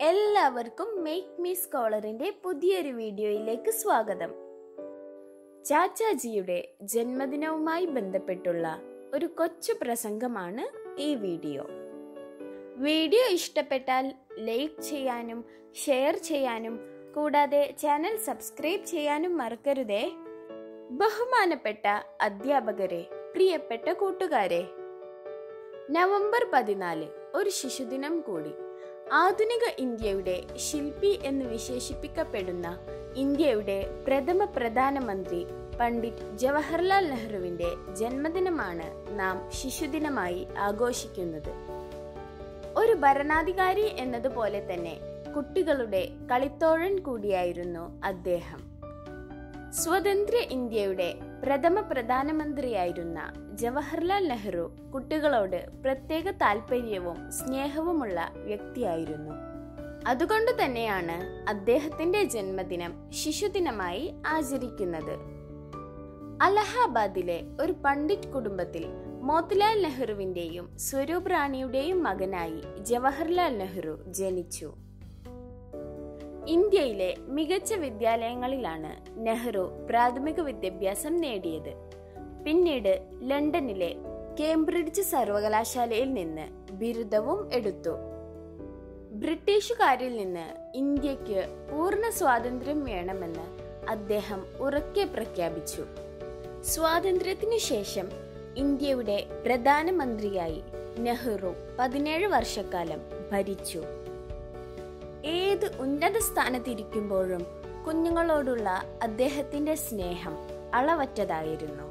എല്ലാവർക്കും make me സ്കോളറിന്റെ പുതിയൊരു വീഡിയോയിലേക്ക് സ്വാഗതം ചാച്ചാജിയുടെ ജന്മദിനവുമായി ബന്ധപ്പെട്ടുള്ള ഒരു കൊച്ചു പ്രസംഗമാണ് ഈ വീഡിയോ വീഡിയോ ഇഷ്ടപ്പെട്ടാൽ ലൈക്ക് ചെയ്യാനും ഷെയർ ചെയ്യാനും കൂടാതെ ചാനൽ സബ്സ്ക്രൈബ് ചെയ്യാനും മറക്കരുതേ ബഹുമാനപ്പെട്ട അധ്യാപകരെ പ്രിയപ്പെട്ട കൂട്ടുകാരെ നവംബർ പതിനാല് ഒരു ശിശുദിനം കൂടി ആധുനിക ഇന്ത്യയുടെ ശില്പി എന്ന് വിശേഷിപ്പിക്കപ്പെടുന്ന ഇന്ത്യയുടെ പ്രഥമ പ്രധാനമന്ത്രി പണ്ഡിറ്റ് ജവഹർലാൽ നെഹ്റുവിന്റെ ജന്മദിനമാണ് നാം ശിശുദിനമായി ആഘോഷിക്കുന്നത് ഒരു ഭരണാധികാരി എന്നതുപോലെ തന്നെ കുട്ടികളുടെ കളിത്തോഴൻ കൂടിയായിരുന്നു അദ്ദേഹം സ്വതന്ത്ര ഇന്ത്യയുടെ പ്രഥമ പ്രധാനമന്ത്രിയായിരുന്ന ജവഹർലാൽ നെഹ്റു കുട്ടികളോട് പ്രത്യേക താല്പര്യവും സ്നേഹവുമുള്ള വ്യക്തിയായിരുന്നു അതുകൊണ്ട് തന്നെയാണ് അദ്ദേഹത്തിന്റെ ജന്മദിനം ശിശുദിനമായി ആചരിക്കുന്നത് അലഹാബാദിലെ ഒരു പണ്ഡിറ്റ് കുടുംബത്തിൽ മോത്തിലാൽ നെഹ്റുവിന്റെയും സ്വരൂപ് റാണിയുടെയും മകനായി ജവഹർലാൽ നെഹ്റു ജനിച്ചു ഇന്ത്യയിലെ മികച്ച വിദ്യാലയങ്ങളിലാണ് നെഹ്റു പ്രാഥമിക വിദ്യാഭ്യാസം നേടിയത് പിന്നീട് ലണ്ടനിലെ കേംബ്രിഡ്ജ് സർവകലാശാലയിൽ നിന്ന് ബിരുദവും എടുത്തു ബ്രിട്ടീഷുകാരിൽ നിന്ന് ഇന്ത്യക്ക് പൂർണ്ണ സ്വാതന്ത്ര്യം വേണമെന്ന് അദ്ദേഹം ഉറക്കെ പ്രഖ്യാപിച്ചു സ്വാതന്ത്ര്യത്തിനു ശേഷം ഇന്ത്യയുടെ പ്രധാനമന്ത്രിയായി നെഹ്റു പതിനേഴ് വർഷക്കാലം ഭരിച്ചു ഏത് ഉന്നത സ്ഥാനത്തിരിക്കുമ്പോഴും കുഞ്ഞുങ്ങളോടുള്ള അദ്ദേഹത്തിന്റെ സ്നേഹം അളവറ്റതായിരുന്നു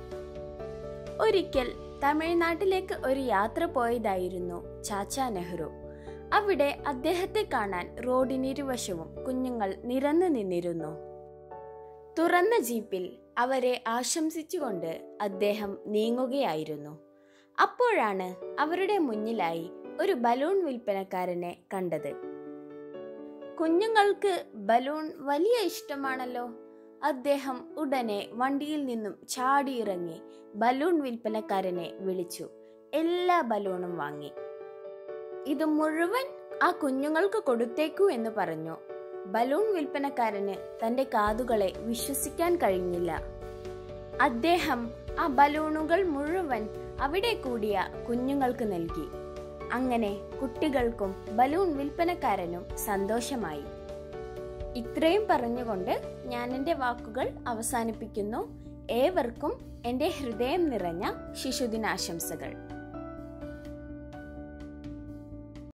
ഒരിക്കൽ തമിഴ്നാട്ടിലേക്ക് ഒരു യാത്ര പോയതായിരുന്നു ചാച്ച നെഹ്റു അവിടെ അദ്ദേഹത്തെ കാണാൻ റോഡിനിരുവശവും കുഞ്ഞുങ്ങൾ നിരന്നു നിന്നിരുന്നു തുറന്ന ജീപ്പിൽ അവരെ ആശംസിച്ചുകൊണ്ട് അദ്ദേഹം നീങ്ങുകയായിരുന്നു അപ്പോഴാണ് അവരുടെ മുന്നിലായി ഒരു ബലൂൺ വിൽപ്പനക്കാരനെ കണ്ടത് കുഞ്ഞുങ്ങൾക്ക് ബലൂൺ വലിയ ഇഷ്ടമാണല്ലോ അദ്ദേഹം ഉടനെ വണ്ടിയിൽ നിന്നും ചാടിയിറങ്ങി ബലൂൺ വിൽപ്പനക്കാരനെ വിളിച്ചു എല്ലാ ബലൂണും വാങ്ങി ഇത് മുഴുവൻ ആ കുഞ്ഞുങ്ങൾക്ക് കൊടുത്തേക്കൂ എന്ന് പറഞ്ഞു ബലൂൺ വിൽപ്പനക്കാരന് തന്റെ കാതുകളെ വിശ്വസിക്കാൻ കഴിഞ്ഞില്ല അദ്ദേഹം ആ ബലൂണുകൾ മുഴുവൻ അവിടെ കൂടിയ കുഞ്ഞുങ്ങൾക്ക് നൽകി അങ്ങനെ കുട്ടികൾക്കും ബലൂൺ വിൽപ്പനക്കാരനും സന്തോഷമായി ഇത്രയും പറഞ്ഞുകൊണ്ട് ഞാൻ എൻ്റെ വാക്കുകൾ അവസാനിപ്പിക്കുന്നു ഏവർക്കും എൻ്റെ ഹൃദയം നിറഞ്ഞ ശിശുദിനാശംസകൾ